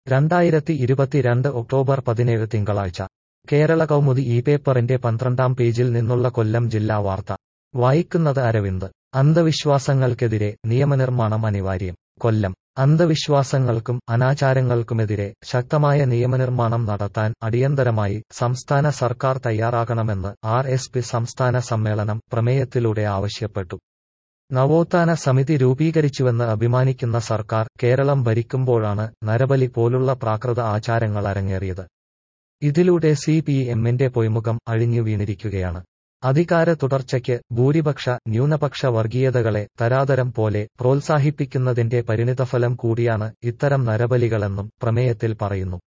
രണ്ടായിരത്തി ഇരുപത്തിരണ്ട് ഒക്ടോബർ പതിനേഴ് തിങ്കളാഴ്ച കേരള കൗമുദി ഈ പേപ്പറിന്റെ പന്ത്രണ്ടാം പേജിൽ നിന്നുള്ള കൊല്ലം ജില്ലാ വാർത്ത വായിക്കുന്നത് അരവിന്ദ് അന്ധവിശ്വാസങ്ങൾക്കെതിരെ നിയമനിർമ്മാണം അനിവാര്യം കൊല്ലം അന്ധവിശ്വാസങ്ങൾക്കും അനാചാരങ്ങൾക്കുമെതിരെ ശക്തമായ നിയമനിർമ്മാണം നടത്താൻ അടിയന്തരമായി സംസ്ഥാന സർക്കാർ തയ്യാറാകണമെന്ന് ആർ എസ് പി സംസ്ഥാന സമ്മേളനം പ്രമേയത്തിലൂടെ ആവശ്യപ്പെട്ടു നവോത്ഥാന സമിതി രൂപീകരിച്ചുവെന്ന് അഭിമാനിക്കുന്ന സർക്കാർ കേരളം ഭരിക്കുമ്പോഴാണ് നരബലി പോലുള്ള പ്രാകൃത ആചാരങ്ങൾ അരങ്ങേറിയത് ഇതിലൂടെ സി പി എമ്മിന്റെ പൊയ്മുഖം അഴിഞ്ഞു വീണിരിക്കുകയാണ് അധികാര തുടർച്ചയ്ക്ക് ഭൂരിപക്ഷ ന്യൂനപക്ഷ വർഗീയതകളെ തരാതരം പോലെ പ്രോത്സാഹിപ്പിക്കുന്നതിന്റെ പരിണിതഫലം കൂടിയാണ് ഇത്തരം നരബലികളെന്നും പ്രമേയത്തിൽ പറയുന്നു